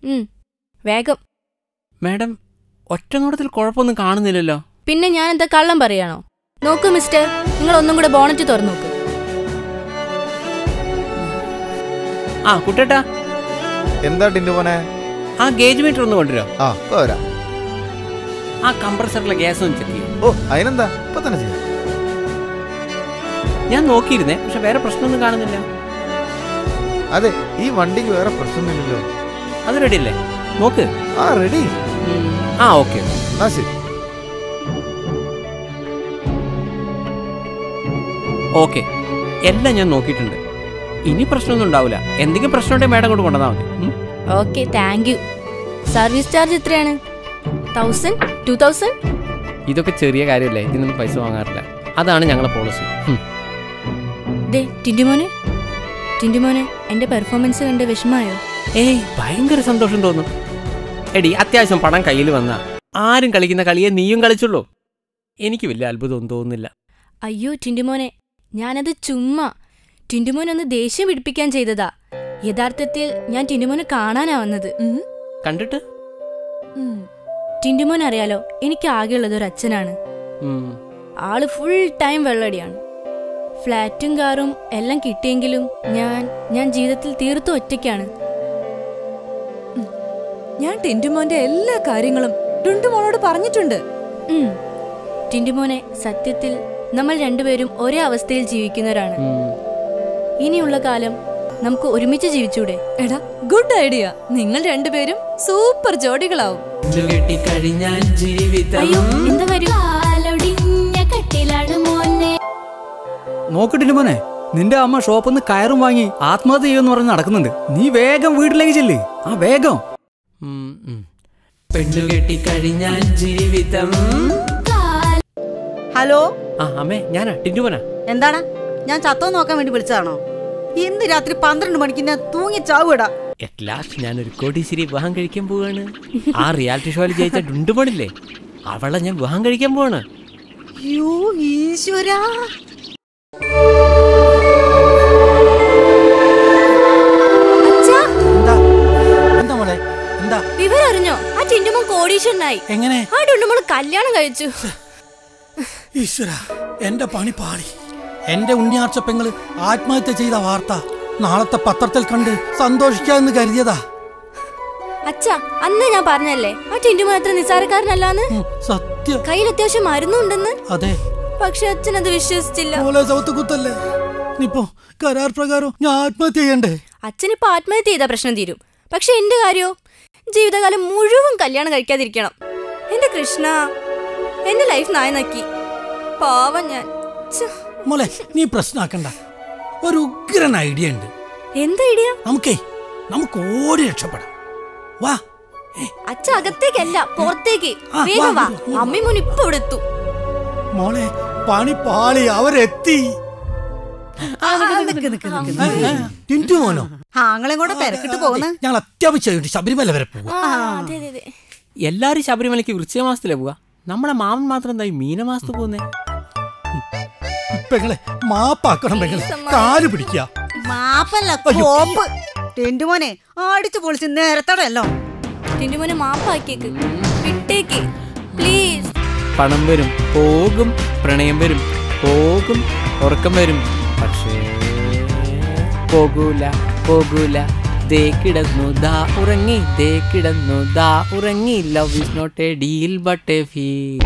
ഉം, വേഗം മാഡം ഒറ്റ നോട്ടത്തിൽ കുഴപ്പമൊന്നും കാണുന്നില്ലല്ലോ പിന്നെ ഞാൻ എന്താ കള്ളം പറയാണോ നോക്കൂ മിസ്റ്റർ നിങ്ങൾ ഒന്നും കൂടെ ബോണറ്റ് തുറന്നു നോക്ക് ആ കുട്ടേട്ടാ എന്താ ടിൻഡു മോനെ ആ ഗേജ് മീറ്റർ ഒന്ന് കൊണ്ടുവരോ ആ ഇപ്പൊ വരാം ആ കംപ്രസറിലെ ഗ്യാസ് ഒന്ന് ചെക്ക് ചെയ്യും ഓ അതിനെന്താ ഇപ്പൊ തന്നെ ചെയ്യാം ഞാൻ നോക്കിയിരുന്നേ പക്ഷെ വേറെ പ്രശ്നമൊന്നും കാണുന്നില്ല അതെ ഈ വണ്ടിക്ക് വേറെ പ്രശ്നമൊന്നുമില്ലല്ലോ അത് റെഡി അല്ലേ നോക്ക് ആ റെഡി ആ ഓക്കെ എന്നാ ശരി ഓക്കെ എല്ലാം ഞാൻ നോക്കിയിട്ടുണ്ട് ഇനി പ്രശ്നമൊന്നും ഉണ്ടാവില്ല എന്തെങ്കിലും പ്രശ്നം ഉണ്ടെങ്കിൽ മാഡം കൊണ്ട് കൊണ്ടുവന്നാൽ മതി ഉം? Okay thank you service charge എത്രയാണ് തൗസൻഡ് ടു തൗസൻഡ് ഇതൊക്കെ ചെറിയ കാര്യമല്ലേ ഇതിനൊന്നും പൈസ വാങ്ങാറില്ല അതാണ് ഞങ്ങളുടെ പോളിസി ദേ ടിൻറ്റുമോനെ ടിൻറ്റുമോനെ എൻ്റെ പെർഫോമൻസ് കണ്ട് വിഷമായോ ഏയ് ഭയങ്കര സന്തോഷം തോന്നും എടി അത്യാവശ്യം പണം കയ്യിൽ വന്ന ആരും കളിക്കുന്ന കളിയെ നീയും കളിച്ചുള്ളൂ എനിക്ക് വലിയ അത്ഭുതമൊന്നും തോന്നുന്നില്ല അയ്യോ ടിൻറ്റുമോനെ ഞാനത് ചുമ്മാ ടിൻറ്റുമോനെ ഒന്ന് ദേഷ്യം പിടിപ്പിക്കാൻ ചെയ്തതാ യഥാർത്ഥത്തിൽ ഞാൻ ടിൻറ്റുമോനെ കാണാനാ വന്നത് കണ്ടിട്ട് ടിൻറ്റുമോൻ അറിയാലോ എനിക്ക് ആകെയുള്ളത് ഒരു അച്ഛനാണ് ഉം. ആള് ഫുൾ ടൈം വെള്ളടിയാണ് ഫ്ലാറ്റും കാറും എല്ലാം കിട്ടിയെങ്കിലും ഞാൻ ഞാൻ ജീവിതത്തിൽ തീർത്തും ഒറ്റയ്ക്കാണ് ഞാൻ ടിന്റുമോന്റെ എല്ലാ കാര്യങ്ങളും ടുണ്ടുമോളോട് പറഞ്ഞിട്ടുണ്ട് ഉം. ടിൻറ്റുമോനെ സത്യത്തിൽ നമ്മൾ രണ്ടുപേരും ഒരേ അവസ്ഥയിൽ ജീവിക്കുന്നവരാണ് ഉം. ഇനിയുള്ള കാലം നമുക്ക് ഒരുമിച്ച് ജീവിച്ചൂടെ എടാ ഗുഡ് ഐഡിയ നിങ്ങൾ രണ്ടുപേരും സൂപ്പർ ജോഡികളാവും കെട്ടിക്കഴിഞ്ഞാൽ ജീവിതം അയ്യോ എന്താ കാര്യം കാലൊടിഞ്ഞ കട്ടിലാണ് മോനെ നോക്കിട്ടില്ല മോനെ നിന്റെ അമ്മ ഷോപ്പിൽ കയറും വാങ്ങി ആത്മഹത്യ ചെയ്യുമെന്ന് പറഞ്ഞ് നടക്കുന്നുണ്ട് നീ വേഗം വീട്ടിലേക്ക് ചെല്ല് ആ വേഗം ഉം, ഉം. പെണ്ണു കെട്ടിക്കഴിഞ്ഞാൽ ജീവിതം ഹലോ ആ അമ്മേ ഞാനാ ടിന്റുമോനാ എന്താണ് ഞാൻ ചത്തോ നോക്കാൻ വേണ്ടി വിളിച്ചതാണോ ഇന്ന് രാത്രി പന്ത്രണ്ട് മണിക്ക് ഞാൻ തൂങ്ങി ചാവുടാ അറ്റ് ലാസ്റ്റ് ഞാനൊരു കോടീശ്വരി വിവാഹം കഴിക്കാൻ പോവാണ് ആ റിയാലിറ്റി ഷോയിൽ ജയിച്ച ഡുണ്ടുമണില്ലേ അവളെ ഞാൻ വിവാഹം കഴിക്കാൻ പോവാണ് അയ്യോ ഈശ്വരാ അച്ഛാ എന്താ എന്താ മോളെ എന്താ വിവരം അറിഞ്ഞോ ആ ടിൻറ്റുമോൻ കോടീശ്വരനായി എങ്ങനെ ആ ടുണ്ടുമോൾ കല്യാണം കഴിച്ചു ഈശ്വര എന്റെ പണി പാളി എന്റെ ഉണ്ണിയാർച്ച പെങ്ങള് ആത്മഹത്യ ചെയ്ത വാർത്ത നാളത്തെ പത്രത്തിൽ കണ്ട് സന്തോഷിക്കാന്ന് കരുതിയതാ അച്ഛാ അന്ന് ഞാൻ പറഞ്ഞല്ലേ ആ ടിൻറ്റുമോൻ അത്ര നിസ്സാരക്കാരനല്ലാന്ന് ഉം, സത്യം കയ്യിൽ അത്യാവശ്യം മരുന്നുണ്ടെന്ന് അതെ പക്ഷെ അച്ഛൻ അത് വിശ്വസിച്ചില്ല മോളെ സൗത്ത് കുത്തല്ലേ ഇനിയിപ്പോ കരാർ പ്രകാരം ഞാൻ ആത്മഹത്യ ചെയ്യണ്ടേ അച്ഛനിപ്പോ ആത്മഹത്യ ചെയ്താ പ്രശ്നം തീരും പക്ഷെ എന്റെ കാര്യോ ജീവിതകാലം മുഴുവൻ കല്യാണം കഴിക്കാതിരിക്കണം എന്റെ കൃഷ്ണ എന്റെ ലൈഫ് നായ നക്കി പാവം ഞാൻ ഛെ, മോളെ നീ പ്രശ്നമാക്കണ്ട ഒരു ഉഗ്രൻ ഐഡിയ ഉണ്ട് എന്താ ഐഡിയ നമുക്കേ നമുക്ക് ഓടി രക്ഷപ്പെടാം വാ അച്ഛ അകത്തേക്കല്ല പുറത്തേക്ക് ആ, വേഗം വാ, വാ വാ. അമ്മയും മോൻ ഇപ്പൊ ഇവിടെ എത്തും മോളെ പണി പാളി അവരെത്തി ടിൻറ്റു മോനോ ആങ്ങളെയും കൂടെ തിരക്കിട്ട് പോകുന്ന ഞങ്ങൾ അത്യാവശ്യമായിട്ട് ശബരിമല വരെ പോകും ആ, അതെ അതെ അതെ എല്ലാരും ശബരിമലയ്ക്ക് വൃശ്ചിക മാസത്തിലേ പോവാ നമ്മുടെ മാമൻ മാത്രം എന്തായി മീനമാസത്ത് പോകുന്നേ പെങ്ങളെ മാപ്പാക്കണം പെങ്ങളെ കാല് പിടിക്കുക മാപ്പല്ല കോപ്പ് ടെന്റുമോനെ അടിച്ചു പൊളിച്ച് നേരത്തടല്ലോ ടിന്റുമോനെ മാപ്പാക്കിയേക്ക് വിട്ടേക്ക് പ്ലീസ് പണം വരും പോകും പ്രണയം വരും പോകും ഉറക്കം വരും പക്ഷേ പോകൂല പോകൂല ദേ കിടന്നു ദാ ഉറങ്ങി ദേ കിടന്നു ദാ ഉറങ്ങി love is not a deal but a feel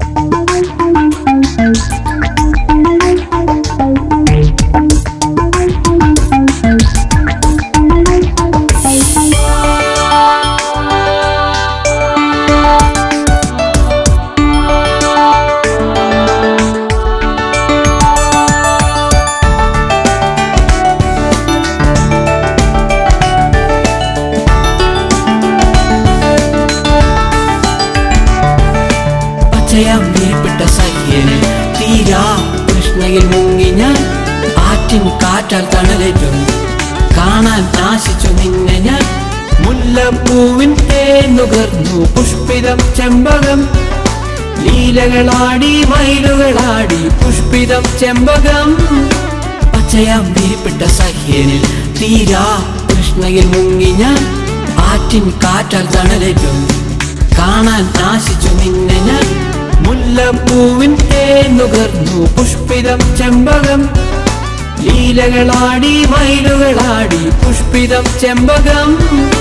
പച്ചയാം വീർപ്പിട്ട സഖ്യനിൽ തീരാ കൃഷ്ണയിൽ മുങ്ങി ഞാൻ ആറ്റിൻ കാറ്റാൽ തണലേറ്റും കാണാൻ ആശിച്ചു നിന്നെ ഞാൻ മുല്ലപ്പൂവിൻ തേനുകർന്നു പുഷ്പിതം ചെമ്പകം ലീലകളാടി മയിലുകളാടി പുഷ്പിതം ചെമ്പകം പച്ചയാം വീർപ്പിട്ട സഖ്യനിൽ തീരാ കൃഷ്ണയിൽ മുങ്ങി ഞാൻ ആറ്റിൻ കാറ്റാൽ തണലേറ്റും കാണാൻ ആശിച്ചു നിന്നെ ഞാൻ മുല്ലപ്പൂവിൻ തേന്നുകർന്നു പുഷ്പിതം ചെമ്പകം ലീലകളാടി മയിലുകളാടി പുഷ്പിതം ചെമ്പകം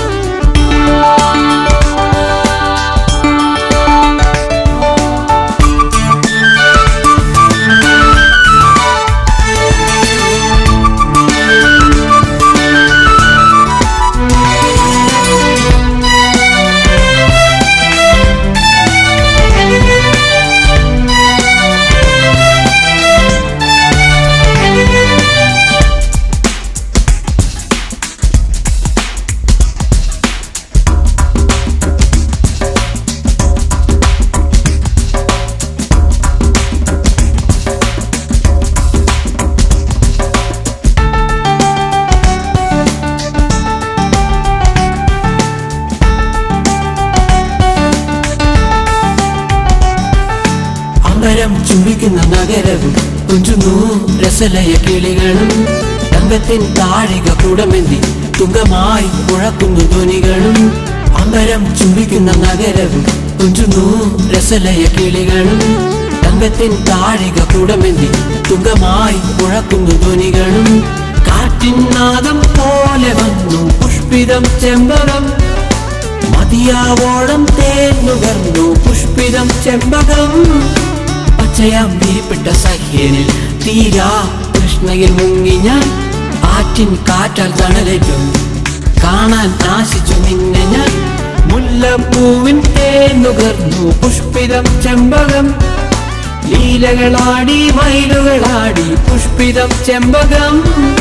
അമ്പരം ചുംബിക്കുന്ന നഗരവും തുഞ്ചുന്നു രസലയ കിളികളും തങ്കത്തിൻ താഴിക കുടമെന്തി തുങ്കമായി മുഴക്കുന്നു ധ്വനികളും അമ്പരം ചുംബിക്കുന്ന നഗരവും തുഞ്ചുന്നു രസലയ കിളികളും തങ്കത്തിൻ താഴിക കുടമെന്തി തുങ്കമായി മുഴക്കുന്നു ധ്വനികളും കാറ്റിൻ നാദം പോലെ വന്നു പുഷ്പിതം ചെമ്പകം മതിയാവോളം തേന്നുകർന്നു പുഷ്പിതം ചെമ്പകം പച്ചയാം വിരിപ്പെട്ട സഹ്യനിൽ തീരാ കൃഷ്ണയിൽ മുങ്ങി ഞാൻ ആറ്റിൻ കാറ്റാൽ തണലേറ്റും കാണാൻ ആശിച്ചു നിന്നെ ഞാൻ മുല്ലപ്പൂവിൻ തേന്നുകർന്നു പുഷ്പിതം ചെമ്പകം ലീലകളാടി മയിലുകളാടി പുഷ്പിതം ചെമ്പകം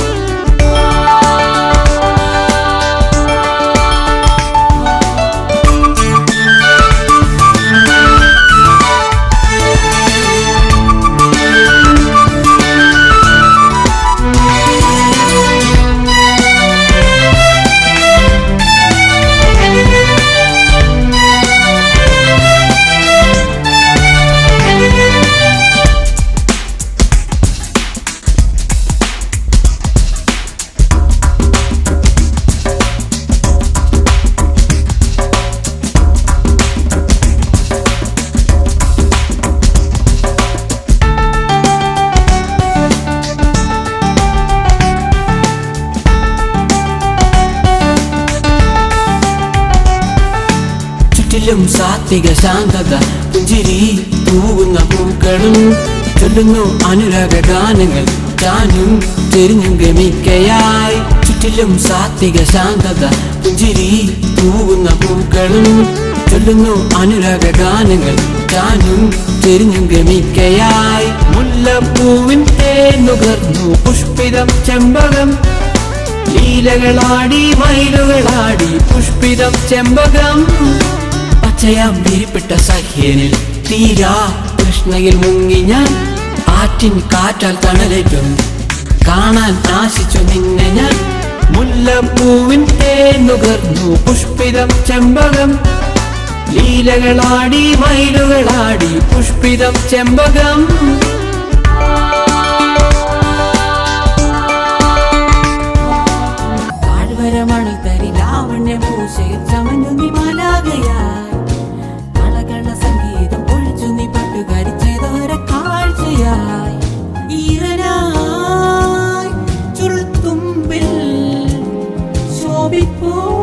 ചുറ്റിലും സാത്വിക ശാന്തത പുഞ്ചിരി തൂവുന്ന പൂക്കളും ചൊല്ലുന്നു അനുരാഗ ഗാനങ്ങൾ ഞാനും തിരിഞ്ഞും ഗമിക്കയായി ചുറ്റിലും സാത്വിക ശാന്തത പുഞ്ചിരി തൂവുന്ന പൂക്കളും ചൊല്ലുന്നു അനുരാഗ ഗാനങ്ങൾ ഞാനും തിരിഞ്ഞും ഗമിക്കയായി മുല്ലപ്പൂവിൻ തേന്നുകർന്നു പുഷ്പിതം ചെമ്പകം ലീലകളാടി മയിലുകളാടി പുഷ്പിതം ചെമ്പകം പച്ചയാം വിരിപ്പെട്ട സഹ്യനിൽ തീരാ കൃഷ്ണയിൽ മുങ്ങി ഞാൻ ആറ്റിൻ കാറ്റാൽ തണലേറ്റും കാണാൻ ആശിച്ചു നിന്നെ ഞാൻ മുല്ലപ്പൂവിൻ തേന്നുകർന്നു പുഷ്പിതം ചെമ്പകം ലീലകളാടി മയിലുകളാടി പുഷ്പിതം ചെമ്പകം താഴ്വരമണൽ തരി ലാവണ്യ പൂശയിൽ ചമഞ്ഞു നീ മാലാകയായി കളകള സംഗീതം ഒഴിച്ചു നീ പട്ടുകാരി ചെയ്തോര കാഴ്ചയായി ഈറനായി ചുരുൾത്തുമ്പിൽ ശോഭിപ്പോ